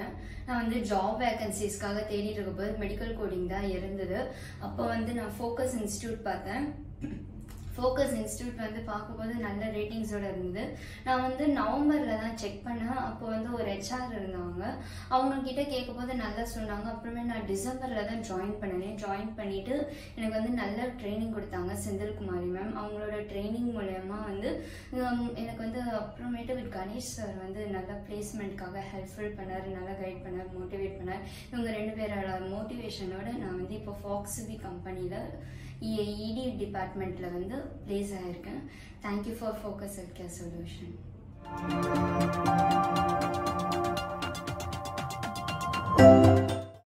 இருக்கேன் நான் வந்து ஜாப் வேகன்சிஸ்க்காக தேடிட்டு இருக்கும்போது மெடிக்கல் கோடிங் தான் இருந்தது அப்போ வந்து நான் ஃபோக்கஸ் இன்ஸ்டியூட் பார்த்தேன் ஃபோக்கஸ் இன்ஸ்டியூட் வந்து பார்க்கும்போது நல்ல ரேட்டிங்ஸோட இருந்தது நான் வந்து நவம்பரில் தான் செக் பண்ணேன் அப்போ வந்து ஒரு ஹெச்ஆர் இருந்தாங்க அவங்க கிட்ட கேட்கும்போது நல்லா சொன்னாங்க அப்புறமே நான் டிசம்பரில் தான் ஜாயின் பண்ணினேன் ஜாயின் பண்ணிட்டு எனக்கு வந்து நல்ல ட்ரைனிங் கொடுத்தாங்க செந்தில்குமாரி மேம் அவங்களோட ட்ரைனிங் மூலயமா வந்து ஹம், எனக்கு வந்து அப்புறமேட்டு with கணேஷ் சார் வந்து நல்ல பிளேஸ்மெண்ட்காக ஹெல்ப்ஃபுல் பண்ணார் நல்லா கைட் பண்ணார் மோட்டிவேட் பண்ணார் இவங்க ரெண்டு பேரோட மோட்டிவேஷனோட நான் வந்து இப்போ ஃபாக்ஸ்பி கம்பெனியில் இடி டிபார்ட்மெண்ட்டில் வந்து ப்ளேஸ் ஆகியிருக்கேன் thank you for focus health care solution